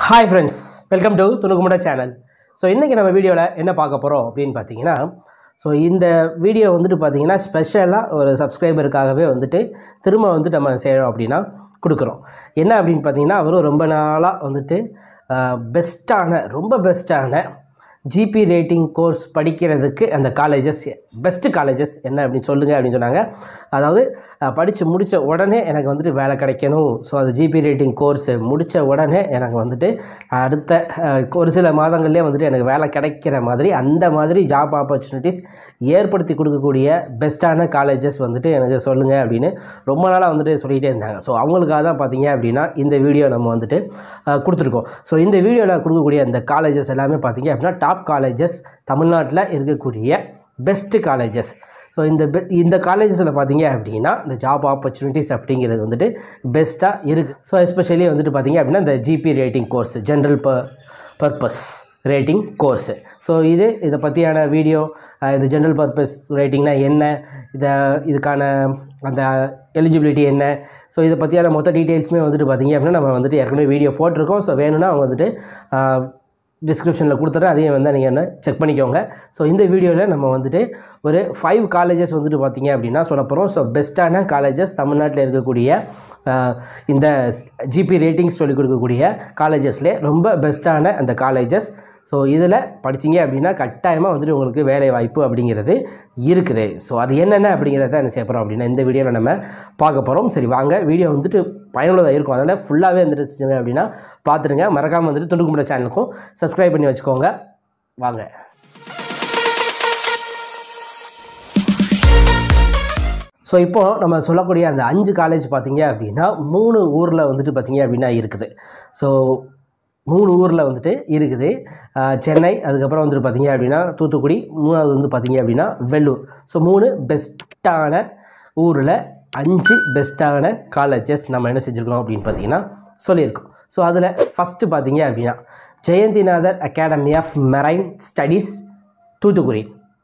hi friends welcome to துணுக்குமுட channel so இன்றைக்கி நம்ம வீடியோவில் என்ன பார்க்க போகிறோம் அப்படின்னு பார்த்தீங்கன்னா ஸோ இந்த வீடியோ வந்துட்டு பார்த்தீங்கன்னா ஸ்பெஷலாக ஒரு சப்ஸ்கிரைபருக்காகவே வந்துட்டு திரும்ப வந்துட்டு நம்ம செய்கிறோம் அப்படின்னா கொடுக்குறோம் என்ன அப்படின்னு பார்த்தீங்கன்னா அவரும் ரொம்ப நாளாக வந்துட்டு பெஸ்ட்டான ரொம்ப பெஸ்ட்டான ஜிபி ரேட்டிங் கோர்ஸ் படிக்கிறதுக்கு அந்த காலேஜஸ் பெஸ்ட்டு காலேஜஸ் என்ன அப்படின்னு சொல்லுங்கள் அப்படின்னு சொன்னாங்க அதாவது படித்து முடித்த உடனே எனக்கு வந்துட்டு வேலை கிடைக்கணும் ஸோ அது ஜிபி ரேட்டிங் கோர்ஸு முடித்த உடனே எனக்கு வந்துட்டு அடுத்த அஹ், ஒரு சில மாதங்கள்லேயே வந்துட்டு எனக்கு வேலை கிடைக்கிற மாதிரி அந்த மாதிரி ஜாப் ஆப்பர்ச்சுனிட்டிஸ் ஏற்படுத்தி கொடுக்கக்கூடிய பெஸ்ட்டான காலேஜஸ் வந்துட்டு எனக்கு சொல்லுங்கள் அப்படின்னு ரொம்ப நாளாக வந்துட்டு சொல்லிகிட்டே இருந்தாங்க ஸோ அவங்களுக்காக தான் பார்த்தீங்க அப்படின்னா இந்த வீடியோ நம்ம வந்துட்டு அஹ், கொடுத்துருக்கோம் ஸோ இந்த வீடியோவில் கொடுக்கக்கூடிய அந்த காலேஜஸ் எல்லாமே பார்த்தீங்க அப்படின்னா டாப் காலேஜஸ் தமிழ்நாட்டில் இருக்கக்கூடிய பெஸ்ட்டு காலேஜஸ் ஸோ இந்த பெ இந்த காலேஜஸில் பார்த்தீங்க அப்படின்னா இந்த ஜாப் ஆப்பர்ச்சுனிட்டிஸ் அப்படிங்கிறது வந்துட்டு பெஸ்ட்டாக இருக்குது ஸோ எஸ்பெஷலி வந்துட்டு பார்த்தீங்க அப்படின்னா இந்த ஜிபி ரேட்டிங் கோர்ஸ் ஜென்ரல் ப பர்பஸ் ரேட்டிங் கோர்ஸு ஸோ இது இதை பற்றியான வீடியோ இந்த ஜென்ரல் பர்பஸ் ரேட்டிங்னா என்ன இதை இதுக்கான அந்த எலிஜிபிலிட்டி என்ன ஸோ இதை பற்றியான மொத்த டீட்டெயில்ஸுமே வந்துட்டு பார்த்தீங்க அப்படின்னா நம்ம வந்துட்டு ஏற்கனவே வீடியோ போட்டிருக்கோம் ஸோ வேணும்னா அவங்க வந்துட்டு டிஸ்கிரிப்ஷனில் கொடுத்துட்றேன் அதையும் வந்து நீங்கள் என்ன செக் பண்ணிக்கோங்க ஸோ இந்த வீடியோவில் நம்ம வந்துட்டு ஒரு ஃபைவ் காலேஜஸ் வந்துட்டு பார்த்தீங்க அப்படின்னா சொல்ல போகிறோம் ஸோ பெஸ்ட்டான காலேஜஸ் தமிழ்நாட்டில் இருக்கக்கூடிய ஆஹ், இந்த ஜிபி ரேட்டிங்ஸ் சொல்லிக் கொடுக்கக்கூடிய காலேஜஸ்லேயே ரொம்ப பெஸ்ட்டான அந்த காலேஜஸ் ஸோ இதில் படிச்சீங்க அப்படின்னா கட்டாயமாக வந்துட்டு உங்களுக்கு வேலை வாய்ப்பு அப்படிங்கிறது இருக்குது ஸோ அது என்னென்ன அப்படிங்கிறத என்ன செய்ய போகிறோம் அப்படின்னா இந்த வீடியோவில் நம்ம பார்க்க போகிறோம் சரி வாங்க வீடியோ வந்துட்டு பயனுள்ளதாக இருக்கும் அதனால் ஃபுல்லாகவே வந்துட்டு அப்படின்னா பார்த்துடுங்க மறக்காமல் வந்துட்டு துணுக்குமுட சேனலுக்கும் சப்ஸ்கிரைப் பண்ணி வச்சுக்கோங்க வாங்க ஸோ இப்போ நம்ம சொல்லக்கூடிய அந்த அஞ்சு காலேஜ் பார்த்தீங்க அப்படின்னா மூணு ஊரில் வந்துட்டு பார்த்தீங்க அப்படின்னா இருக்குது ஸோ மூணு ஊரில் வந்துட்டு இருக்குது ஆஹ் சென்னை அதுக்கப்புறம் வந்துட்டு பார்த்தீங்க அப்படின்னா தூத்துக்குடி மூணாவது வந்து பார்த்தீங்க அப்படின்னா வெள்ளூர் ஸோ மூணு பெஸ்ட்டான ஊரில் அஞ்சு பெஸ்ட்டான காலேஜஸ் நம்ம என்ன செஞ்சுருக்கோம் அப்படின்னு பார்த்தீங்கன்னா சொல்லியிருக்கோம் ஸோ அதில் ஃபஸ்ட்டு பார்த்தீங்க அப்படின்னா Jayanthinathar academy of marine studies Thoothukudi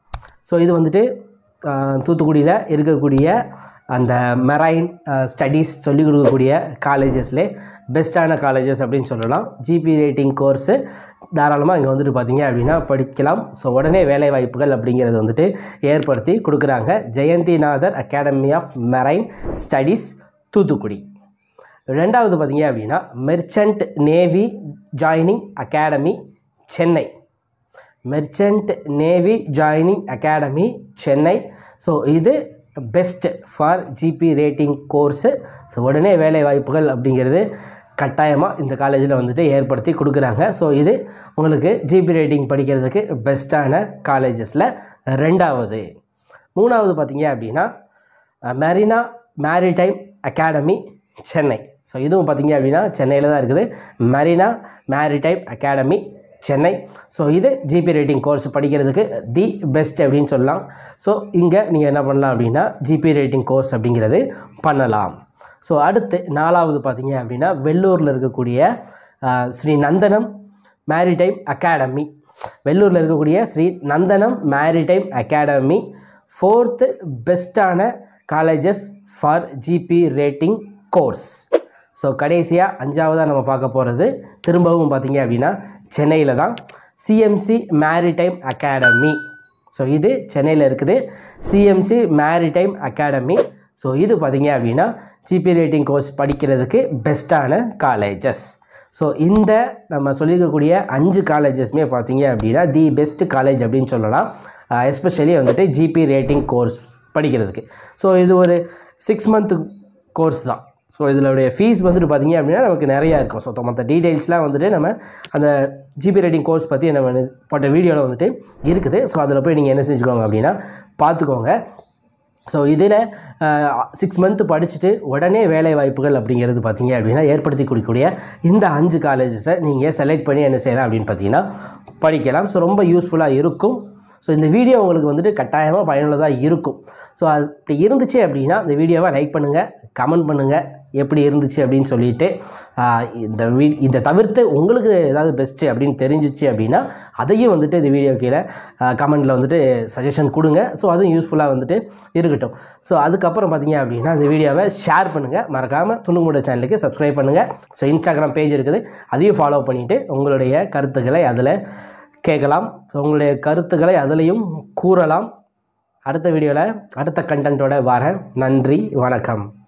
so இது வந்துட்டு ஆஹ், தூத்துக்குடியில் இருக்கக்கூடிய அந்த மெரைன் ஸ்டடீஸ் சொல்லிக் கொடுக்கக்கூடிய காலேஜஸ்லே பெஸ்ட்டான காலேஜஸ் அப்படின்னு சொல்லலாம் ஜிபி ரேட்டிங் கோர்ஸு தாராளமாக இங்கே வந்துட்டு பார்த்தீங்க அப்படின்னா படிக்கலாம் ஸோ உடனே வேலை வாய்ப்புகள் அப்படிங்கிறது வந்துட்டு ஏற்படுத்தி கொடுக்குறாங்க Jayanthinathar academy of marine studies Thoothukudi ரெண்டாவது பார்த்தீங்க அப்படின்னா merchant navy joining academy Chennai merchant navy joining academy Chennai so இது best for GP rating course so உடனே வேலை வாய்ப்புகள் அப்படிங்கிறது கட்டாயமாக இந்த காலேஜில் வந்துட்டு ஏற்படுத்தி கொடுக்குறாங்க ஸோ இது உங்களுக்கு ஜிபி ரேட்டிங் படிக்கிறதுக்கு பெஸ்ட்டான காலேஜஸில் ரெண்டாவது மூணாவது பார்த்தீங்க அப்படின்னா Marina maritime academy Chennai so இதுவும் பார்த்தீங்க அப்படின்னா சென்னையில் தான் இருக்குது Marina maritime academy Chennai so இது ஜிபி ரேட்டிங் கோர்ஸ் படிக்கிறதுக்கு தி பெஸ்ட் அப்படின்னு சொல்லலாம் ஸோ இங்கே நீங்கள் என்ன பண்ணலாம் அப்படின்னா ஜிபி ரேட்டிங் கோர்ஸ் அப்படிங்கிறது பண்ணலாம் ஸோ அடுத்து நாலாவது பார்த்தீங்க அப்படின்னா வெள்ளூரில் இருக்கக்கூடிய ஆஹ், ஸ்ரீ நந்தனம் மேரிடைம் அகாடமி வெள்ளூரில் இருக்கக்கூடிய Sri Nandanam maritime academy fourth பெஸ்ட்டான colleges for GP rating course so கடைசியாக அஞ்சாவதாக நம்ம பார்க்க போகிறது திரும்பவும் பார்த்தீங்க அப்படின்னா சென்னையில் தான் சிஎம்சி மேரிடைம் அகாடமி ஸோ இது சென்னையில் இருக்குது சிஎம்சி மேரிடைம் அகாடமி ஸோ இது பார்த்தீங்க அப்படின்னா ஜிபி ரேட்டிங் கோர்ஸ் படிக்கிறதுக்கு பெஸ்ட்டான காலேஜஸ் ஸோ இந்த நம்ம சொல்லியிருக்கக்கூடிய அஞ்சு காலேஜஸ்மே பார்த்தீங்க அப்படின்னா தி பெஸ்ட் காலேஜ் அப்படின்னு சொல்லலாம் எஸ்பெஷலி வந்துட்டு ஜிபி ரேட்டிங் கோர்ஸ் படிக்கிறதுக்கு ஸோ இது ஒரு சிக்ஸ் மந்த் கோர்ஸ் தான் ஸோ இதனுடைய ஃபீஸ் வந்துட்டு பார்த்தீங்க அப்படின்னா நமக்கு நிறையா இருக்கும் ஸோ மற்ற டீட்டெயில்ஸ்லாம் வந்துட்டு நம்ம அந்த ஜிபி ரேட்டிங் கோர்ஸ் பற்றி நம்ம போட்ட வீடியோவில் வந்துட்டு இருக்குது ஸோ அதில் போய் நீங்கள் என்ன செஞ்சுக்கோங்க அப்படின்னா பார்த்துக்கோங்க ஸோ இதில் சிக்ஸ் மந்த் படிச்சுட்டு உடனே வேலை வாய்ப்புகள் அப்படிங்கிறது பார்த்தீங்க அப்படின்னா ஏற்படுத்தி கொடுக்கக்கூடிய இந்த அஞ்சு காலேஜஸை நீங்கள் செலக்ட் பண்ணி என்ன செய்யலாம் அப்படின்னு பார்த்தீங்கன்னா படிக்கலாம் ஸோ ரொம்ப யூஸ்ஃபுல்லாக இருக்கும் ஸோ இந்த வீடியோ உங்களுக்கு வந்துட்டு கட்டாயமாக பயனுள்ளதாக இருக்கும் ஸோ அது இப்படி இருந்துச்சு அப்படின்னா இந்த வீடியோவை லைக் பண்ணுங்கள் கமெண்ட் பண்ணுங்கள் எப்படி இருந்துச்சு அப்படின்னு சொல்லிட்டு ஆஹ் இந்த வீ இதை தவிர்த்து உங்களுக்கு ஏதாவது பெஸ்ட்டு அப்படின்னு தெரிஞ்சிச்சு அப்படின்னா அதையும் வந்துட்டு இந்த வீடியோ கீழே கமெண்ட்டில் வந்துட்டு சஜஷன் கொடுங்க ஸோ அதுவும் யூஸ்ஃபுல்லாக வந்துட்டு இருக்கட்டும் ஸோ அதுக்கப்புறம் பார்த்தீங்க அப்படின்னா இந்த வீடியோவை ஷேர் பண்ணுங்கள் மறக்காமல் துணுமுட சேனலுக்கு சப்ஸ்கிரைப் பண்ணுங்கள் ஸோ இன்ஸ்டாகிராம் பேஜ் இருக்குது அதையும் ஃபாலோ பண்ணிவிட்டு உங்களுடைய கருத்துக்களை அதில் கேட்கலாம் ஸோ உங்களுடைய கருத்துக்களை அதுலேயும் கூறலாம் அடுத்த வீடியோவில் அடுத்த கண்டென்ட்டோட வரேன் நன்றி வணக்கம்